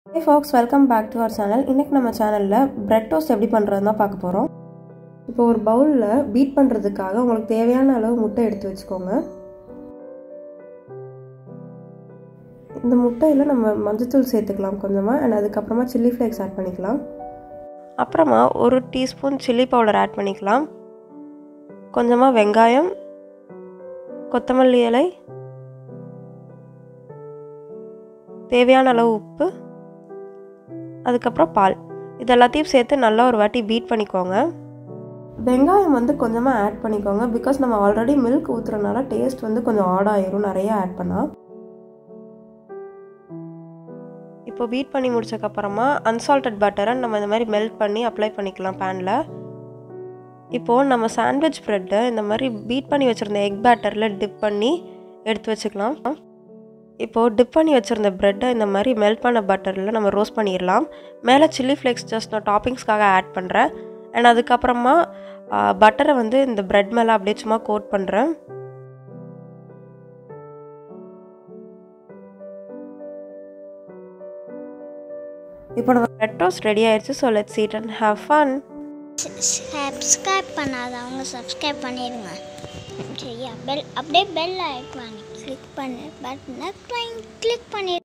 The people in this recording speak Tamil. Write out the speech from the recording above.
hey folks welcome back to our channel இன்றைக்கி நம்ம சேனலில் பிரெட் டோஸ்ட் எப்படி பண்ணுறதுன்னு தான் பார்க்க போகிறோம் இப்போ ஒரு பவுலில் பீட் பண்ணுறதுக்காக உங்களுக்கு தேவையான அளவு முட்டை எடுத்து வச்சுக்கோங்க இந்த முட்டையில் நம்ம மஞ்சத்தூள் சேர்த்துக்கலாம் கொஞ்சமாக அண்ட் அதுக்கப்புறமா சில்லி ஃப்ளேக்ஸ் ஆட் பண்ணிக்கலாம் அப்புறமா ஒரு டீஸ்பூன் சில்லி பவுடர் ஆட் பண்ணிக்கலாம் கொஞ்சமாக வெங்காயம் கொத்தமல்லி இலை தேவையான அளவு உப்பு அதுக்கப்புறம் பால் இது எல்லாத்தையும் சேர்த்து நல்லா ஒரு வாட்டி பீட் பண்ணிக்கோங்க வெங்காயம் வந்து கொஞ்சமாக ஆட் பண்ணிக்கோங்க பிகாஸ் நம்ம ஆல்ரெடி மில்க் ஊற்றுறதுனால டேஸ்ட் வந்து கொஞ்சம் ஆட் ஆயிரும் நிறைய ஆட் பண்ணால் இப்போ பீட் பண்ணி முடிச்சக்கப்புறமா அன்சால்டட் பட்டரை நம்ம இந்த மாதிரி மெல்ட் பண்ணி அப்ளை பண்ணிக்கலாம் பேனில் இப்போது நம்ம சாண்ட்விச் ப்ரெட்டை இந்த மாதிரி பீட் பண்ணி வச்சுருந்த எக் பேட்டரில் டிப் பண்ணி எடுத்து வச்சுக்கலாம் இப்போது டிப் பண்ணி வச்சுருந்த ப்ரெட்டை இந்த மாதிரி மெல்ட் பண்ண பட்டரில் நம்ம ரோஸ்ட் பண்ணிடலாம் மேலே சில்லி ஃப்ளேக்ஸ் ஜஸ்ட் நான் டாப்பிங்ஸ்க்காக ஆட் பண்ணுறேன் அண்ட் அதுக்கப்புறமா பட்டரை வந்து இந்த ப்ரெட் மேலே அப்படியே சும்மா கோட் பண்ணுறேன் இப்போ நம்ம ப்ரெட் டோஸ்ட் ரெடி ஆயிடுச்சு so let's eat and have fun subscribe பண்ணாதவங்க சப்ஸ்கிரைப் பண்ணிடுங்க சரியா பெல் அப்படியே பெல் ஐக்கான் கிளிக் பண்ணு பட்டனை கிளிக் பண்ணி